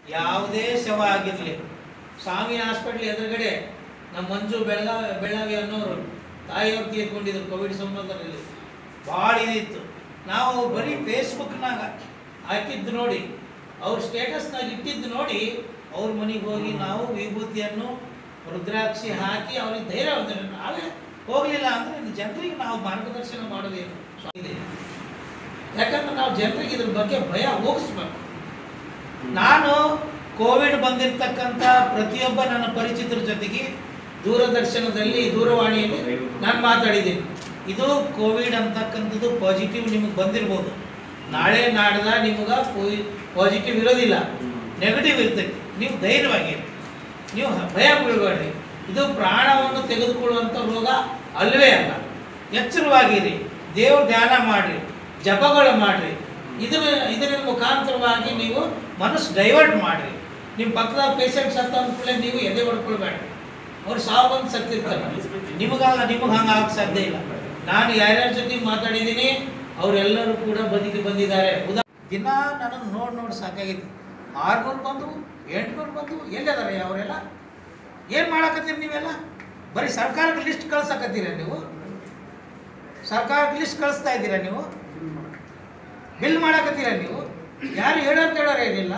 ಯಾವುದೇ ಶವ ಆಗಿರಲಿ ಸ್ವಾಮಿ ಹಾಸ್ಪಿಟ್ಲ್ ಎದುರುಗಡೆ ನಮ್ಮ ಮಂಜು ಬೆಳಗಾವಿ ಬೆಳಗಾವಿ ಅನ್ನೋರು ತಾಯಿಯವ್ರು ತೀರ್ಕೊಂಡಿದ್ರು ಕೋವಿಡ್ ಸಂಬಂಧದಲ್ಲಿ ಭಾಳ ಇದಿತ್ತು ನಾವು ಬರೀ ಫೇಸ್ಬುಕ್ನಾಗ ಹಾಕಿದ್ದು ನೋಡಿ ಅವ್ರ ಸ್ಟೇಟಸ್ನಾಗ ಇಟ್ಟಿದ್ದು ನೋಡಿ ಅವ್ರ ಮನೆಗೆ ಹೋಗಿ ನಾವು ವಿಭೂತಿಯನ್ನು ರುದ್ರಾಕ್ಷಿ ಹಾಕಿ ಅವ್ರಿಗೆ ಧೈರ್ಯ ಬಂದರೆ ನಾವೇ ಹೋಗಲಿಲ್ಲ ಅಂದರೆ ಇನ್ನು ಜನರಿಗೆ ನಾವು ಮಾರ್ಗದರ್ಶನ ಮಾಡೋದೇನು ಇದೆ. ಯಾಕಂದ್ರೆ ನಾವು ಜನರಿಗೆ ಇದ್ರ ಬಗ್ಗೆ ಭಯ ಹೋಗಿಸ್ಬೇಕು ನಾನು ಕೋವಿಡ್ ಬಂದಿರತಕ್ಕಂಥ ಪ್ರತಿಯೊಬ್ಬ ನನ್ನ ಪರಿಚಿತರ ಜೊತೆಗೆ ದೂರದರ್ಶನದಲ್ಲಿ ದೂರವಾಣಿಯಲ್ಲಿ ನಾನು ಮಾತಾಡಿದ್ದೀನಿ ಇದು ಕೋವಿಡ್ ಅಂತಕ್ಕಂಥದ್ದು ಪಾಸಿಟಿವ್ ನಿಮಗೆ ಬಂದಿರ್ಬೋದು ನಾಳೆ ನಾಡ್ದ ನಿಮಗೆ ಪಾಸಿಟಿವ್ ಇರೋದಿಲ್ಲ ನೆಗೆಟಿವ್ ಇರ್ತೈತಿ ನೀವು ಧೈರ್ಯವಾಗಿರಿ ನೀವು ಭಯ ಬೀಳಬೇಡ್ರಿ ಇದು ಪ್ರಾಣವನ್ನು ತೆಗೆದುಕೊಳ್ಳುವಂಥ ರೋಗ ಅಲ್ವೇ ಅಲ್ಲ ಎಚ್ಚರವಾಗಿರಿ ದೇವ್ರ ಧ್ಯಾನ ಮಾಡಿರಿ ಜಪಗಳು ಮಾಡಿರಿ ಇದರ ಇದರ ಮುಖಾಂತರವಾಗಿ ನೀವು ಮನಸ್ಸು ಡೈವರ್ಟ್ ಮಾಡಿರಿ ನಿಮ್ಮ ಪಕ್ಕದ ಪೇಷಂಟ್ ಸತ್ತ ಅಂದ್ಕೂಡಲೇ ನೀವು ಎದೆ ಹೊಡ್ಕೊಳ್ಬೇಡ್ರಿ ಅವ್ರು ಸಾವು ಬಂದು ಸತ್ತಿರ್ತಾರೆ ನಿಮಗಾಗ ನಿಮಗೆ ಹಂಗೆ ಆಗಕ್ಕೆ ಸಾಧ್ಯ ಇಲ್ಲ ನಾನು ಯಾರ್ಯಾರ ಜೊತೆ ಮಾತಾಡಿದ್ದೀನಿ ಅವರೆಲ್ಲರೂ ಕೂಡ ಬದುಕಿ ಬಂದಿದ್ದಾರೆ ಉದಾ ದಿನ ನನ್ನನ್ನು ನೋಡಿ ನೋಡಿ ಸಾಕಾಗೈತಿ ಆರ್ನೂರು ಬಂದು ಎಂಟ್ನೂರು ಬಂದು ಎಲ್ಲಿದಾರೆ ಅವರೆಲ್ಲ ಏನು ಮಾಡಕತ್ತೀರಿ ನೀವೆಲ್ಲ ಬರೀ ಸರ್ಕಾರಕ್ಕೆ ಲಿಸ್ಟ್ ಕಳ್ಸಕತ್ತೀರ ನೀವು ಸರ್ಕಾರಕ್ಕೆ ಲಿಸ್ಟ್ ಕಳಿಸ್ತಾ ಇದ್ದೀರಾ ನೀವು ಬಿಲ್ ಮಾಡಕತ್ತೀರ ನೀವು ಯಾರು ಹೇಳೋರು ಕೇಳೋರು ಏನಿಲ್ಲ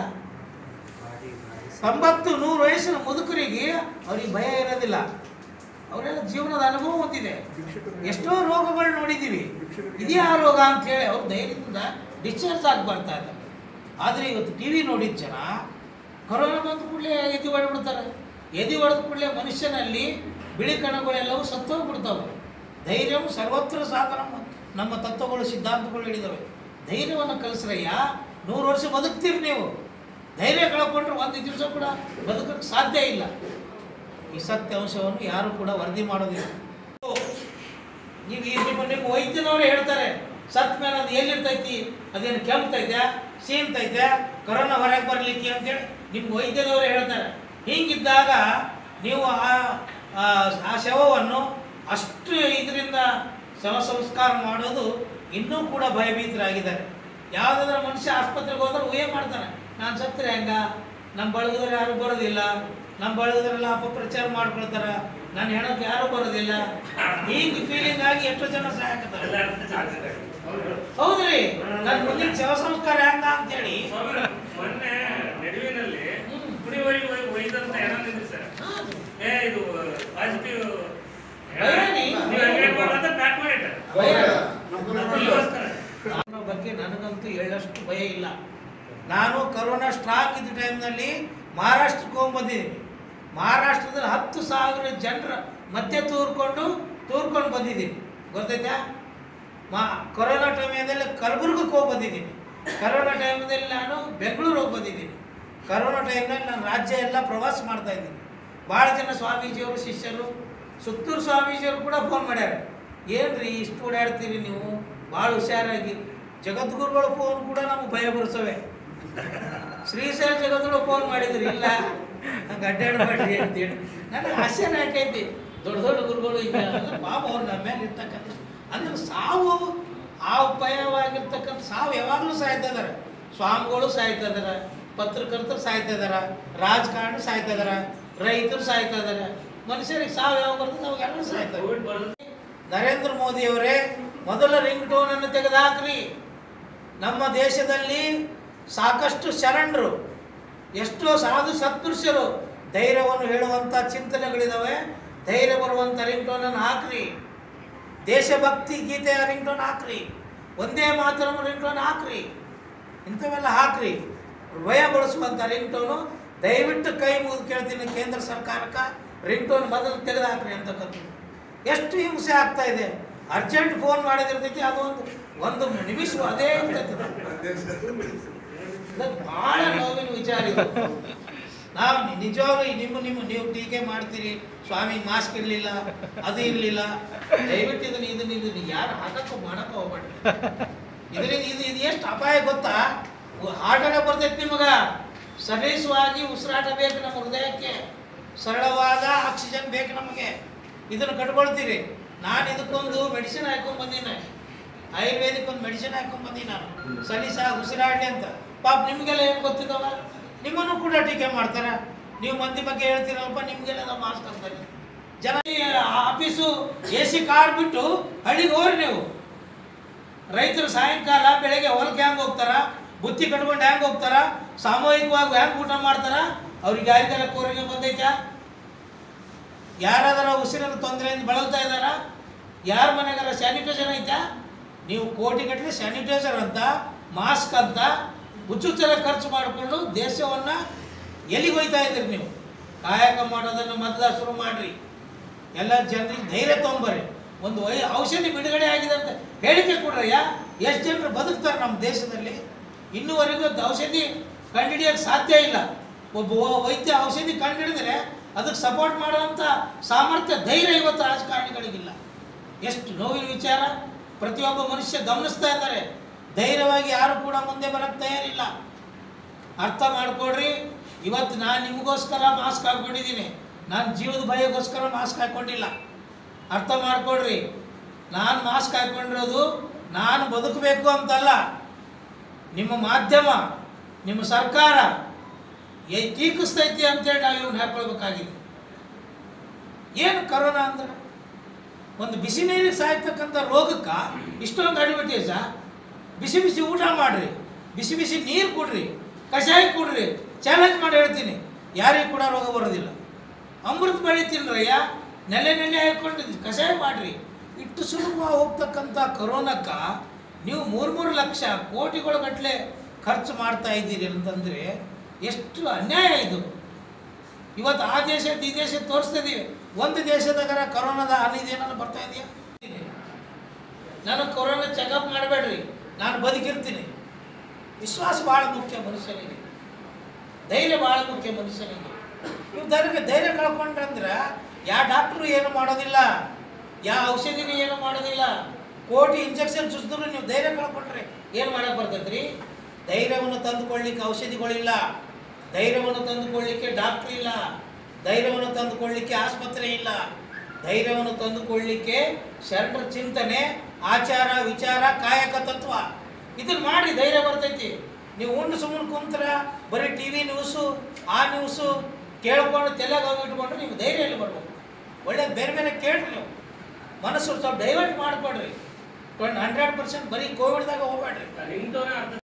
ತೊಂಬತ್ತು ನೂರು ವಯಸ್ಸಿನ ಮುದುಕರಿಗೆ ಅವ್ರಿಗೆ ಭಯ ಇರೋದಿಲ್ಲ ಅವರೆಲ್ಲ ಜೀವನದ ಅನುಭವ ಹೊಂದಿದೆ ಎಷ್ಟೋ ರೋಗಗಳು ನೋಡಿದ್ದೀವಿ ಇದೇ ಆ ರೋಗ ಅಂತ ಹೇಳಿ ಅವ್ರು ಧೈರ್ಯದಿಂದ ಡಿಸ್ಚಾರ್ಜ್ ಆಗಿ ಬರ್ತಾ ಇದ್ದಾರೆ ಆದರೆ ಇವತ್ತು ಟಿ ವಿ ನೋಡಿದ ಜನ ಕೊರೋನಾ ಬಂದ ಕೂಡಲೇ ಎದಿ ಹೊಡೆದ್ಬಿಡ್ತಾರೆ ಎದಿ ಹೊಡೆದ ಕೂಡಲೇ ಮನುಷ್ಯನಲ್ಲಿ ಬಿಳಿ ಕಣಗಳೆಲ್ಲವೂ ಸತ್ತೋಗ್ಬಿಡ್ತಾವೆ ಧೈರ್ಯವು ಸರ್ವತ್ರ ಸಾಧನ ನಮ್ಮ ತತ್ವಗಳು ಸಿದ್ಧಾಂತಗಳು ಹಿಡಿದವೆ ಧೈರ್ಯವನ್ನು ಕಲಿಸ್ರಯ್ಯ ನೂರು ವರ್ಷ ಬದುಕ್ತೀರಿ ನೀವು ಧೈರ್ಯ ಕಳ್ಕೊಂಡ್ರೆ ಒಂದು ದಿವಸ ಕೂಡ ಬದುಕಕ್ಕೆ ಸಾಧ್ಯ ಇಲ್ಲ ಈ ಸತ್ಯಾಂಶವನ್ನು ಯಾರು ಕೂಡ ವರದಿ ಮಾಡೋದಿಲ್ಲ ನೀವು ಈ ನಿಮ್ಮ ನಿಮ್ಮ ವೈದ್ಯನವರು ಹೇಳ್ತಾರೆ ಸತ್ ಮೇಲೆ ಅದು ಎಲ್ಲಿರ್ತೈತಿ ಅದೇನು ಕೆಮ್ತೈತೆ ಸೀಮ್ತೈತೆ ಕೊರೋನಾ ಹೊರಗೆ ಬರಲಿಕ್ಕೆ ಅಂತೇಳಿ ನಿಮ್ಮ ವೈದ್ಯದವರು ಹೇಳ್ತಾರೆ ಹೀಗಿದ್ದಾಗ ನೀವು ಆ ಆ- ಆ ಶವವನ್ನು ಅಷ್ಟು ಇದರಿಂದ ಶವ ಸಂಸ್ಕಾರ ಮಾಡೋದು ಇನ್ನೂ ಕೂಡ ಭಯಭೀತರಾಗಿದ್ದಾರೆ ಯಾವುದಾದ್ರೂ ಮನುಷ್ಯ ಆಸ್ಪತ್ರೆಗೆ ಹೋದ್ರೆ ಊಹೆ ಮಾಡ್ತಾನೆ ನಾನು ಸತ್ತರೆ ಹೆಂಗ ನಮ್ಮ ಬಳಗದವ್ರು ಯಾರು ಬರೋದಿಲ್ಲ ನಮ್ಮ ಬಳಗದವರೆಲ್ಲ ಅಪಪ್ರಚಾರ ಮಾಡ್ಕೊಳ್ತಾರ ನನ್ನ ಹೆಣಕ್ಕೆ ಯಾರು ಬರೋದಿಲ್ಲ ಹೀಗೆ ಫೀಲಿಂಗ್ ಆಗಿ ಎಷ್ಟೋ ಜನ ಸಹಾಯಕತ್ತಾರೆ ಹೌದ್ರಿ ನನ್ನ ಮುಂದಿನ ಶವ ಸಂಸ್ಕಾರ ಹೆಂಗ ಅಂತೇಳಿ ಮೊನ್ನೆ ನಡುವಿನಲ್ಲಿ ಕುಡಿಯುವರಿಗೆ ಹೋಗಿ ಒಯ್ದಂತ ಏನೋ ನಿಂತ್ರಿ ಸರ್ ಏ ಇದು ಪಾಸಿಟಿವ್ ಭಯನೇ. ನೀವು ಹಂಗೆ ಹೇಳ್ಬಾರ್ದು ಅಂತ ಪ್ಯಾಕ್ ಮಾಡಿಟ್ಟ ಭಯ. ಅದಕ್ಕೋಸ್ಕರ ಕೊರೋನಾ ಬಗ್ಗೆ ನನಗಂತೂ ಎಳ್ಳಷ್ಟು ಭಯ ಇಲ್ಲ ನಾನು ಕರೋನಾ ಸ್ಟಾಕ್ ಇದ್ದ ಟೈಮ್ನಲ್ಲಿ ಮಹಾರಾಷ್ಟ್ರಕ್ಕೆ ಹೋಗ್ಬಂದಿದ್ದೀನಿ ಮಹಾರಾಷ್ಟ್ರದಲ್ಲಿ ಹತ್ತು ಸಾವಿರ ಜನರ ಮತ್ತೆ ತೂರ್ಕೊಂಡು ತೂರ್ಕೊಂಡು ಬಂದಿದ್ದೀನಿ ಗೊತ್ತೈತಾ ಮಾ ಕೊರೋನಾ ಟೈಮಲ್ಲಿ ಕಲಬುರ್ಗಕ್ಕೆ ಹೋಗಿ ಬಂದಿದ್ದೀನಿ ಕರೋನಾ ಟೈಮಲ್ಲಿ ನಾನು ಬೆಂಗಳೂರು ಹೋಗಿ ಬಂದಿದ್ದೀನಿ ಕರೋನಾ ಟೈಮ್ನಲ್ಲಿ ನಾನು ರಾಜ್ಯ ಎಲ್ಲ ಪ್ರವಾಸ ಮಾಡ್ತಾ ಇದ್ದೀನಿ ಭಾಳ ಜನ ಸ್ವಾಮೀಜಿಯವರು ಶಿಷ್ಯರು ಸುತ್ತೂರು ಸ್ವಾಮೀಜಿಯವರು ಕೂಡ ಫೋನ್ ಮಾಡ್ಯಾರ ಏನ್ರಿ ಇಷ್ಟು ಓಡಾಡ್ತೀರಿ ನೀವು ಭಾಳ ಹುಷಾರಾಗಿ ಜಗದ್ಗುರುಗಳ ಫೋನ್ ಕೂಡ ನಮಗೆ ಭಯ ಬರಿಸವೆ ಶ್ರೀಶೈಲ ಜಗದ್ಗುರು ಫೋನ್ ಮಾಡಿದ್ರು ಇಲ್ಲ ಹಂಗೆ ಅಡ್ಡಾಡಬೇಡ್ರಿ ಅಂತೇಳಿ ನನಗೆ ಆಶ್ಚರ್ಯ ಯಾಕೈತಿ ದೊಡ್ಡ ದೊಡ್ಡ ಗುರುಗಳು ಈಗ ಪಾಪ ಅವ್ರು ನಮ್ಮ ಮೇಲೆ ಇರ್ತಕ್ಕಂಥ ಅಂದ್ರೆ ಸಾವು ಆ ಉಪಾಯವಾಗಿರ್ತಕ್ಕಂಥ ಸಾವು ಯಾವಾಗಲೂ ಸಾಯ್ತಾ ಇದಾರೆ ಸ್ವಾಮಿಗಳು ಸಾಯ್ತಾ ಇದಾರೆ ಪತ್ರಕರ್ತರು ಸಾಯ್ತಾ ಇದಾರೆ ರಾಜಕಾರಣ ಸಾಯ್ತಾ ಇದಾರೆ ರೈತರು ಸಾಯ್ತಾ ಇದಾರೆ ಮನುಷ್ಯರಿಗೆ ಸಾವು ಯಾವಾಗ ಬರ್ತದೆ ಅವಾಗ ಎಲ್ಲರೂ ಸಾಯ್ತಾರೆ ಕೋವಿಡ್ ಬರೋದು ನರೇಂದ್ರ ಮೋದಿ ಅವರೇ ಮೊದಲ ರಿಂಗ್ ಟೋನ್ ಅನ್ನು ತೆಗೆದುಹಾಕ್ರಿ ನಮ್ಮ ದೇಶದಲ್ಲಿ ಸಾಕಷ್ಟು ಶರಣರು ಎಷ್ಟೋ ಸಾಧು ಸತ್ಪುರುಷರು ಧೈರ್ಯವನ್ನು ಹೇಳುವಂಥ ಚಿಂತನೆಗಳಿದಾವೆ ಧೈರ್ಯ ಬರುವಂಥ ರಿಂಗ್ ಟೋನನ್ನು ಹಾಕ್ರಿ ದೇಶಭಕ್ತಿ ಗೀತೆಯ ರಿಂಗ್ ಟೋನ್ ಹಾಕ್ರಿ ಒಂದೇ ಮಾತ್ರ ರಿಂಗ್ ಟೋನ್ ಹಾಕ್ರಿ ಇಂಥವೆಲ್ಲ ಹಾಕ್ರಿ ಭಯ ಬಳಸುವಂಥ ರಿಂಗ್ ಟೋನು ದಯವಿಟ್ಟು ಕೈ ಮುಗಿದು ಕೇಳ್ತೀನಿ ಕೇಂದ್ರ ಸರ್ಕಾರಕ್ಕೆ ರಿಂಗ್ ಟೋನ್ ಮೊದಲು ತೆಗೆದುಹಾಕ್ರಿ ಅಂತಕ್ಕಂಥದ್ದು ಎಷ್ಟು ಹಿಂಸೆ ಆಗ್ತಾ ಇದೆ ಅರ್ಜೆಂಟ್ ಫೋನ್ ಮಾಡಿದಿರ್ತೈತಿ ಅದೊಂದು ಒಂದು ನಿಮಿಷ ಅದೇ ಇರ್ತೈತಿ ಇದು ಬಹಳ ನೋವಿನ ವಿಚಾರ ಇದು ನಾವು ನಿ- ನಿಜವಾಗ್ಲೂ ಈ ನಿಮ್ಮ ನಿಮ್ಮ ನೀವು ಟೀಕೆ ಮಾಡ್ತೀರಿ ಸ್ವಾಮಿ ಮಾಸ್ಕ್ ಇರಲಿಲ್ಲ ಅದು ಇರಲಿಲ್ಲ ದಯವಿಟ್ಟು ಇದನ್ನ ಇದನ್ನ ಇದನ್ನ ಯಾರು ಹಾಕಕ್ಕೂ ಮಾಡಕ್ಕೆ ಹೋಗ್ಬೇಡ್ರಿ ಇದರಿಂದ ಇದು ಇದು ಎಷ್ಟು ಅಪಾಯ ಗೊತ್ತಾ ಹಾರ್ಟನೇ ಬರ್ತೈತಿ ನಿಮಗ ಸಲೀಸವಾಗಿ ಉಸಿರಾಟ ಬೇಕು ನಮ್ಮ ಹೃದಯಕ್ಕೆ ಸರಳವಾದ ಆಕ್ಸಿಜನ್ ಬೇಕು ನಮಗೆ ಇದನ್ನು ಕಟ್ಕೊಳ್ತೀರಿ ನಾನು ಇದಕ್ಕೊಂದು ಮೆಡಿಸಿನ್ ಹಾಕೊಂಡ್ ಬಂದೀನಿ ಆಯುರ್ವೇದಿಕ್ ಒಂದು ಮೆಡಿಸಿನ್ ಹಾಕೊಂಡ್ ಬಂದೀನಿ ನಾನು ಸಲೀಸಾಗಿ ಉಸಿರಾಡಲಿ ಅಂತ ಪಾಪ ನಿಮಗೆಲ್ಲ ಏನು ಗೊತ್ತಿದ್ದಾವ ನಿಮ್ಮನ್ನು ಕೂಡ ಟೀಕೆ ಮಾಡ್ತಾರೆ ನೀವು ಮಂದಿ ಬಗ್ಗೆ ಹೇಳ್ತೀರಲ್ಪ ನಿಮ್ಗೆಲ್ಲ ಮಾಸ್ಕ್ ಅಂತಾರೆ ಜನ ಈ ಆಫೀಸು ಎ ಸಿ ಕಾರ್ ಬಿಟ್ಟು ಹಳ್ಳಿಗೆ ಹೋಗ್ರಿ ನೀವು ರೈತರು ಸಾಯಂಕಾಲ ಬೆಳಗ್ಗೆ ಹೊಲಕ್ಕೆ ಹೆಂಗೆ ಹೋಗ್ತಾರ ಬುತ್ತಿ ಕಟ್ಕೊಂಡು ಹೆಂಗೆ ಹೋಗ್ತಾರ ಸಾಮೂಹಿಕವಾಗಿ ಹೆಂಗೆ ಊಟ ಮಾಡ್ತಾರ ಅವ್ರಿಗೆ ಯಾರಿಗಾರ ಕೋರಿಕೆ ಬಂದೈತಾ ಯಾರಾದರ ಉಸಿರಿನ ತೊಂದರೆಯಿಂದ ಬಳಲ್ತಾ ಇದ್ದಾರಾ ಯಾರ ಮನೆಗಾರ ಸ್ಯಾನಿಟೈಸರ್ ಐತಾ ನೀವು ಕೋಟಿಗಟ್ಟಲೆ ಸ್ಯಾನಿಟೈಸರ್ ಅಂತ ಮಾಸ್ಕ್ ಅಂತ ಹುಚ್ಚುಚ್ಚರ ಖರ್ಚು ಮಾಡಿಕೊಂಡು ದೇಶವನ್ನು ಎಲ್ಲಿಗೆ ಹೋಯ್ತಾ ಇದ್ದೀರಿ ನೀವು ಕಾಯಕ ಮಾಡೋದನ್ನು ಮೊದಲ ಶುರು ಮಾಡಿರಿ ಎಲ್ಲ ಜನರಿಗೆ ಧೈರ್ಯ ತೊಗೊಂಬರ್ರಿ ಒಂದು ವೈ ಔಷಧಿ ಬಿಡುಗಡೆ ಆಗಿದೆ ಅಂತ ಹೇಳಿಕೆ ಕೊಡ್ರಯ್ಯ ಎಷ್ಟು ಜನರು ಬದುಕ್ತಾರೆ ನಮ್ಮ ದೇಶದಲ್ಲಿ ಇನ್ನೂವರೆಗೂ ಅದು ಔಷಧಿ ಕಂಡುಹಿಡಿಯೋಕ್ಕೆ ಸಾಧ್ಯ ಇಲ್ಲ ಒಬ್ಬ ವ- ವೈದ್ಯ ಔಷಧಿ ಕಂಡುಹಿಡಿದ್ರೆ ಅದಕ್ಕೆ ಸಪೋರ್ಟ್ ಮಾಡುವಂಥ ಸಾಮರ್ಥ್ಯ ಧೈರ್ಯ ಇವತ್ತು ರಾಜಕಾರಣಿಗಳಿಗಿಲ್ಲ ಎಷ್ಟು ನೋವಿನ ವಿಚಾರ ಪ್ರತಿಯೊಬ್ಬ ಮನುಷ್ಯ ಗಮನಿಸ್ತಾ ಇದ್ದಾರೆ ಧೈರ್ಯವಾಗಿ ಯಾರು ಕೂಡ ಮುಂದೆ ಬರಕ್ಕೆ ತಯಾರಿಲ್ಲ ಅರ್ಥ ಮಾಡ್ಕೊಡ್ರಿ ಇವತ್ತು ನಾನು ನಿಮಗೋಸ್ಕರ ಮಾಸ್ಕ್ ಹಾಕ್ಕೊಂಡಿದ್ದೀನಿ ನಾನು ಜೀವದ ಭಯಕ್ಕೋಸ್ಕರ ಮಾಸ್ಕ್ ಹಾಕ್ಕೊಂಡಿಲ್ಲ ಅರ್ಥ ಮಾಡ್ಕೊಡ್ರಿ ನಾನು ಮಾಸ್ಕ್ ಹಾಕ್ಕೊಂಡಿರೋದು ನಾನು ಬದುಕಬೇಕು ಅಂತಲ್ಲ ನಿಮ್ಮ ಮಾಧ್ಯಮ ನಿಮ್ಮ ಸರ್ಕಾರ ಏ ಟೀಕಿಸ್ತೈತಿ ಅಂತೇಳಿ ನಾವು ಇವ್ನ ಹಾಕೊಳ್ಬೇಕಾಗಿದೆ ಏನು ಕರೋನಾ ಅಂದ್ರೆ ಒಂದು ಬಿಸಿ ನೀರಿಗೆ ಸಾಯ್ತಕ್ಕಂಥ ರೋಗಕ್ಕೆ ಇಷ್ಟೊಂದು ಅಡ್ವರ್ಟೈಸ ಬಿಸಿ ಬಿಸಿ ಊಟ ಮಾಡ್ರಿ ಬಿಸಿ ಬಿಸಿ ನೀರು ಕೊಡ್ರಿ ಕಷಾಯ ಕೊಡ್ರಿ ಚಾಲೆಂಜ್ ಮಾಡಿ ಹೇಳ್ತೀನಿ ಯಾರಿಗೂ ಕೂಡ ರೋಗ ಬರೋದಿಲ್ಲ ಅಮೃತ ಬೆಳೆ ತಿನ್ರಯ್ಯ ನೆಲೆ ನೆಲೆ ಹಾಕೊಂಡು ಕಷಾಯ ಮಾಡ್ರಿ ಇಟ್ಟು ಸುಲಭವಾಗಿ ಹೋಗ್ತಕ್ಕಂಥ ಕರೋನಕ್ಕ ನೀವು ಮೂರು ಮೂರು ಲಕ್ಷ ಕೋಟಿಗಳ ಗಟ್ಟಲೆ ಖರ್ಚು ಮಾಡ್ತಾ ಇದ್ದೀರಿ ಅಂತಂದರೆ ಎಷ್ಟು ಅನ್ಯಾಯ ಇದು ಇವತ್ತು ಆ ದೇಶದ ಈ ದೇಶ ತೋರಿಸ್ತಾ ಇದೀವಿ ಒಂದು ದೇಶದಾಗರ ಕರೋನಾದ ಹಾನಿ ಏನಾದ್ರು ಬರ್ತಾ ಇದೆಯಾ ನನಗೆ ಕೊರೋನಾ ಚೆಕಪ್ ಮಾಡಬೇಡ್ರಿ ನಾನು ಬದುಕಿರ್ತೀನಿ ವಿಶ್ವಾಸ ಭಾಳ ಮುಖ್ಯ ಮನುಷ್ಯನಿಗೆ ಧೈರ್ಯ ಭಾಳ ಮುಖ್ಯ ಮನುಷ್ಯನಿಗೆ ನೀವು ಧೈರ್ಯ ಧೈರ್ಯ ಕಳ್ಕೊಂಡ್ರೆ ಅಂದ್ರೆ ಯಾವ ಡಾಕ್ಟ್ರು ಏನು ಮಾಡೋದಿಲ್ಲ ಯಾವ ಔಷಧಿನೂ ಏನು ಮಾಡೋದಿಲ್ಲ ಕೋಟಿ ಇಂಜೆಕ್ಷನ್ ಚುಚ್ಚಿದ್ರು ನೀವು ಧೈರ್ಯ ಕಳ್ಕೊಂಡ್ರೆ ಏನು ಮಾಡಕ್ಕೆ ಬರ್ತೈತ್ರಿ ಧೈರ್ಯವನ್ನು ತಂದುಕೊಳ್ಳಿಕ್ಕೆ ಔಷಧಿಗಳಿಲ್ಲ ಧೈರ್ಯವನ್ನು ತಂದುಕೊಳ್ಳಿಕ್ಕೆ ಡಾಕ್ಟ್ರ್ ಇಲ್ಲ ಧೈರ್ಯವನ್ನು ತಂದುಕೊಳ್ಳಿಕ್ಕೆ ಆಸ್ಪತ್ರೆ ಇಲ್ಲ ಧೈರ್ಯವನ್ನು ತಂದುಕೊಳ್ಳಿಕ್ಕೆ ಶರಣರ ಚಿಂತನೆ ಆಚಾರ ವಿಚಾರ ಕಾಯಕ ತತ್ವ ಇದನ್ನ ಮಾಡಿ ಧೈರ್ಯ ಬರ್ತೈತಿ ನೀವು ಉಂಡು ಸುಮ್ಮನೆ ಕುಂತ್ರ ಬರೀ ಟಿ ವಿ ನ್ಯೂಸು ಆ ನ್ಯೂಸು ಕೇಳ್ಕೊಂಡು ತಲೆಗೆ ಹೋಗಿ ಇಟ್ಕೊಂಡು ನಿಮ್ಗೆ ಧೈರ್ಯ ಎಲ್ಲಿ ಬರ್ಬೇಕು ಒಳ್ಳೆ ಬೇರೆ ಬೇರೆ ಕೇಳ್ರಿ ನೀವು ಮನಸ್ಸು ಸ್ವಲ್ಪ ಡೈವರ್ಟ್ ಮಾಡ್ಕೊಡ್ರಿ ಹಂಡ್ರೆಡ್ ಪರ್ಸೆಂಟ್ ಬರೀ ಕೋವಿಡ್ದಾಗ ಹೋಗ್ಬೇಡ್ರಿ ನಿಮ್ದವ್ರೆ ಅರ್ಥ